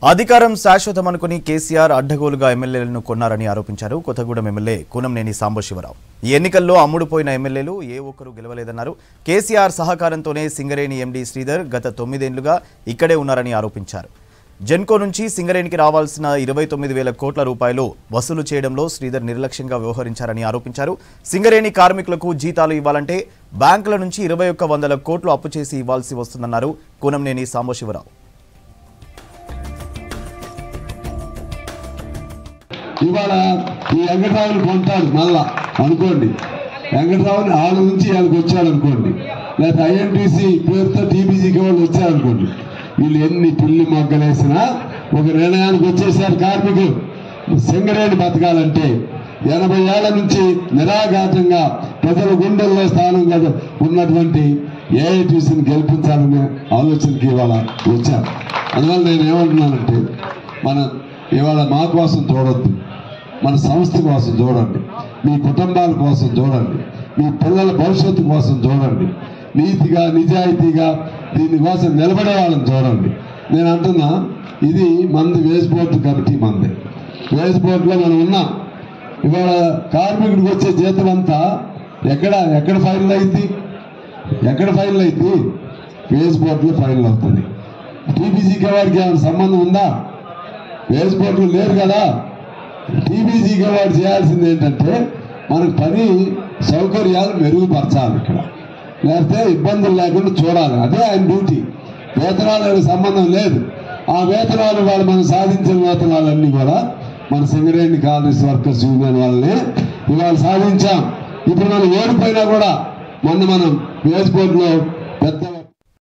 అధికారం శాశ్వతమనుకుని కేసీఆర్ అడ్డగోలుగా ఎమ్మెల్యేలను కొన్నారని ఆరోపించారు కొత్తగూడెం ఎమ్మెల్యే కూనంనేని సాంబశివరావు ఈ ఎన్నికల్లో అమ్ముడుపోయిన ఎమ్మెల్యేలు ఏ ఒక్కరూ గెలవలేదన్నారు కేసీఆర్ సహకారంతోనే సింగరేణి ఎండీ శ్రీధర్ గత తొమ్మిదేళ్లుగా ఇక్కడే ఉన్నారని ఆరోపించారు జెన్కో నుంచి సింగరేణికి రావాల్సిన ఇరవై తొమ్మిది వేల కోట్ల రూపాయలు వసూలు చేయడంలో శ్రీధర్ నిర్లక్ష్యంగా వ్యవహరించారని ఆరోపించారు సింగరేణి కార్మికులకు జీతాలు ఇవ్వాలంటే బ్యాంకుల నుంచి ఇరవై ఒక్క వందల కోట్లు అప్పు చేసి ఇవ్వాల్సి వస్తుందన్నారు కూనంనేని సాంబశివరావు ఇవాళ ఈ వెంకటరావుని కొంటాడు మళ్ళా అనుకోండి వెంకటరావుని ఆడ నుంచి వాళ్ళకి వచ్చాడు అనుకోండి లేకపోతే ఐఎన్టీసీ పేరుతో టీబీజీకి వాళ్ళు వచ్చారనుకోండి వీళ్ళు ఎన్ని పిల్లి మొగ్గలేసినా ఒక నిర్ణయానికి వచ్చేసారు కార్మికులు సింగరేణి బతకాలంటే ఎనభై ఏళ్ల నుంచి నిరాఘాతంగా ప్రజల గుండెల్లో స్థానం కదా ఉన్నటువంటి ఏఐటీసీని గెలిపించాలనే ఆలోచనకి ఇవాళ వచ్చారు అందువల్ల నేను ఏమంటున్నానంటే మన ఇవాళ మా కోసం చూడొద్దు మన సంస్థ కోసం చూడండి మీ కుటుంబాల కోసం చూడండి మీ పిల్లల భవిష్యత్తు కోసం చూడండి నీతిగా నిజాయితీగా దీనికోసం నిలబడే వాళ్ళని చూడండి నేను అంటున్నా ఇది మంది వేస్ బోర్డు కమిటీ మంది వేస్ బోర్డులో మనం ఉన్నాం ఇవాళ కార్మికుడికి వచ్చే జీతం అంతా ఎక్కడ ఎక్కడ ఫైనల్ అయింది ఎక్కడ ఫైనల్ అయింది వేస్ బోర్డులో ఫైనల్ అవుతుంది టీబీసీకి వారికి ఏమైనా సంబంధం ఉందా వేస్ బోర్డులు లేరు కదా టీబీసీకి వాడు చేయాల్సింది ఏంటంటే మనకు పని సౌకర్యాలు మెరుగుపరచాలి ఇక్కడ లేకపోతే ఇబ్బందులు లేకుండా చూడాలి అదే ఆయన డ్యూటీ వేతనాలకు సంబంధం లేదు ఆ వేతనాలు వాళ్ళు మనం సాధించిన వేతనాలన్నీ కూడా మన సింగరేణి కాలనీస్ వర్కర్స్ యూనియన్ వాళ్ళని ఇవాళ సాధించాం ఇప్పుడు మనం ఓడిపోయినా కూడా మొన్న మనం వేస్ బోర్డులో పెద్ద